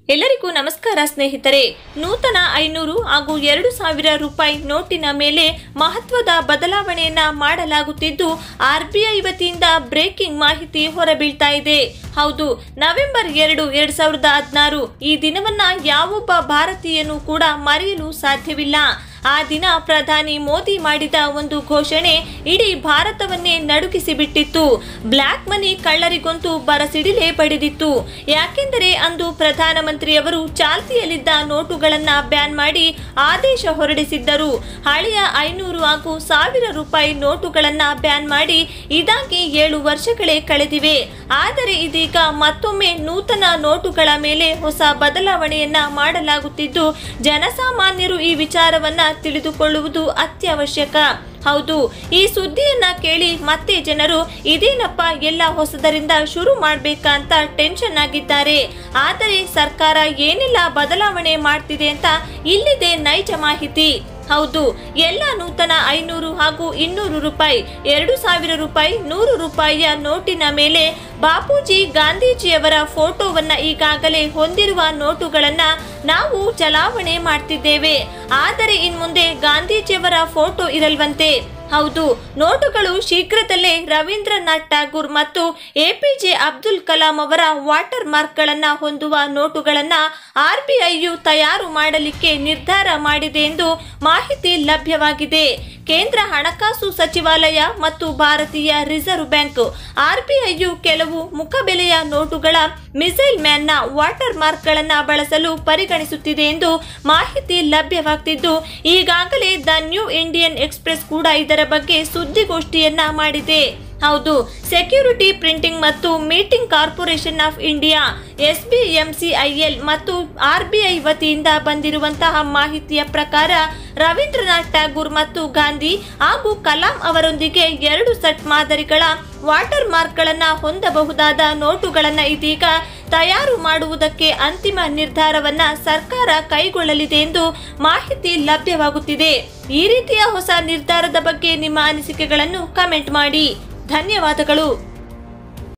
ಎಲ್ಲರಿಗೂ ನಮಸ್ಕಾರ ಸ್ನೇಹಿತರೆ ನೂತನ ಐನೂರು ಹಾಗೂ ಎರಡು ಸಾವಿರ ರೂಪಾಯಿ ನೋಟಿನ ಮೇಲೆ ಮಹತ್ವದ ಬದಲಾವಣೆಯನ್ನ ಮಾಡಲಾಗುತ್ತಿದ್ದು ಆರ್ಬಿಐ ವತಿಯಿಂದ ಬ್ರೇಕಿಂಗ್ ಮಾಹಿತಿ ಹೊರಬೀಳ್ತಾ ಇದೆ ಹೌದು ನವೆಂಬರ್ ಎರಡು ಎರಡ್ ಸಾವಿರದ ಹದಿನಾರು ಈ ದಿನವನ್ನ ಯಾವೊಬ್ಬ ಭಾರತೀಯನೂ ಕೂಡ ಮರೆಯಲು ಸಾಧ್ಯವಿಲ್ಲ ಆ ದಿನ ಪ್ರಧಾನಿ ಮೋದಿ ಮಾಡಿದ ಒಂದು ಘೋಷಣೆ ಇಡೀ ಭಾರತವನ್ನೇ ನಡುಗಿಸಿ ಬಿಟ್ಟಿತ್ತು ಬ್ಲ್ಯಾಕ್ ಮನಿ ಕಳ್ಳರಿಗಂತೂ ಬರಸಿಡಿಲೇ ಪಡೆದಿತ್ತು ಯಾಕೆಂದರೆ ಅಂದು ಪ್ರಧಾನಮಂತ್ರಿಯವರು ಚಾಲ್ತಿಯಲ್ಲಿದ್ದ ನೋಟುಗಳನ್ನ ಬ್ಯಾನ್ ಮಾಡಿ ಆದೇಶ ಹೊರಡಿಸಿದ್ದರು ಹಳೆಯ ಐನೂರು ಹಾಗೂ ಸಾವಿರ ರೂಪಾಯಿ ನೋಟುಗಳನ್ನ ಬ್ಯಾನ್ ಮಾಡಿ ಇದಾಗಿ ಏಳು ವರ್ಷಗಳೇ ಕಳೆದಿವೆ ಆದರೆ ಇದೀಗ ಮತ್ತೊಮ್ಮೆ ನೂತನ ನೋಟುಗಳ ಮೇಲೆ ಹೊಸ ಬದಲಾವಣೆಯನ್ನ ಮಾಡಲಾಗುತ್ತಿದ್ದು ಜನಸಾಮಾನ್ಯರು ಈ ವಿಚಾರವನ್ನ ತಿಳಿದುಕೊಳ್ಳುವುದು ಅತ್ಯವಶ್ಯಕ ಹೌದು ಈ ಸುದ್ದಿಯನ್ನ ಕೇಳಿ ಮತ್ತೆ ಜನರು ಇದೇನಪ್ಪ ಎಲ್ಲ ಹೊಸದರಿಂದ ಶುರು ಮಾಡ್ಬೇಕಾ ಅಂತ ಟೆನ್ಷನ್ ಆಗಿದ್ದಾರೆ ಆದರೆ ಸರ್ಕಾರ ಏನೆಲ್ಲ ಬದಲಾವಣೆ ಮಾಡ್ತಿದೆ ಅಂತ ಇಲ್ಲಿದೆ ನೈಜ ಮಾಹಿತಿ ಹೌದು ಎಲ್ಲ ನೂತನ ಐನೂರು ಹಾಗೂ ಇನ್ನೂರು ರೂಪಾಯಿ ಎರಡು ಸಾವಿರ ರೂಪಾಯಿ ನೂರು ರೂಪಾಯಿಯ ನೋಟಿನ ಮೇಲೆ ಬಾಪೂಜಿ ಗಾಂಧೀಜಿಯವರ ಫೋಟೋವನ್ನ ಈಗಾಗಲೇ ಹೊಂದಿರುವ ನೋಟುಗಳನ್ನ ನಾವು ಚಲಾವಣೆ ಮಾಡ್ತಿದ್ದೇವೆ ಆದರೆ ಇನ್ಮುಂದೆ ಗಾಂಧೀಜಿಯವರ ಫೋಟೋ ಇರಲ್ವಂತೆ ಹೌದು ನೋಟುಗಳು ಶೀಘ್ರದಲ್ಲೇ ರವೀಂದ್ರನಾಥ್ ಠಾಗೂರ್ ಮತ್ತು ಎಪಿಜೆ ಅಬ್ದುಲ್ ಕಲಾಂ ಅವರ ವಾಟರ್ ಮಾರ್ಕ್ಗಳನ್ನ ಹೊಂದುವ ನೋಟುಗಳನ್ನ ಆರ್ಬಿಐಯು ತಯಾರು ಮಾಡಲಿಕ್ಕೆ ನಿರ್ಧಾರ ಮಾಡಿದೆ ಎಂದು ಮಾಹಿತಿ ಲಭ್ಯವಾಗಿದೆ ಕೇಂದ್ರ ಹಣಕಾಸು ಸಚಿವಾಲಯ ಮತ್ತು ಭಾರತೀಯ ರಿಸರ್ವ್ ಬ್ಯಾಂಕ್ ಆರ್ಬಿಐಯು ಕೆಲವು ಮುಖಬೆಲೆಯ ನೋಟುಗಳ ಮಿಸೈಲ್ ಮ್ಯಾನ್ನ ವಾಟರ್ ಮಾರ್ಕ್ಗಳನ್ನ ಬಳಸಲು ಪರಿಗಣಿಸುತ್ತಿದೆ ಎಂದು ಮಾಹಿತಿ ಲಭ್ಯವಾಗ್ತಿದ್ದು ಈಗಾಗಲೇ ದ ನ್ಯೂ ಇಂಡಿಯನ್ ಎಕ್ಸ್ಪ್ರೆಸ್ ಕೂಡ ಇದರ ಬಗ್ಗೆ ಸುದ್ದಿಗೋಷ್ಠಿಯನ್ನ ಮಾಡಿದೆ ಹೌದು ಸೆಕ್ಯೂರಿಟಿ ಪ್ರಿಂಟಿಂಗ್ ಮತ್ತು meeting corporation of India SBMCIL ಮತ್ತು ಆರ್ಬಿಐ ವತಿಯಿಂದ ಬಂದಿರುವಂತಹ ಮಾಹಿತಿಯ ಪ್ರಕಾರ ರವೀಂದ್ರನಾಥ್ ಠಾಗೂರ್ ಮತ್ತು ಗಾಂಧಿ ಹಾಗೂ ಕಲಾಂ ಅವರೊಂದಿಗೆ ಎರಡು ಸೆಟ್ ಮಾದರಿಗಳ ವಾಟರ್ ಮಾರ್ಕ್ಗಳನ್ನ ಹೊಂದಬಹುದಾದ ನೋಟುಗಳನ್ನ ಇದೀಗ ತಯಾರು ಮಾಡುವುದಕ್ಕೆ ಅಂತಿಮ ನಿರ್ಧಾರವನ್ನ ಸರ್ಕಾರ ಕೈಗೊಳ್ಳಲಿದೆ ಎಂದು ಮಾಹಿತಿ ಲಭ್ಯವಾಗುತ್ತಿದೆ ಈ ರೀತಿಯ ಹೊಸ ನಿರ್ಧಾರದ ಬಗ್ಗೆ ನಿಮ್ಮ ಅನಿಸಿಕೆಗಳನ್ನು ಕಮೆಂಟ್ ಮಾಡಿ ಧನ್ಯವಾದಗಳು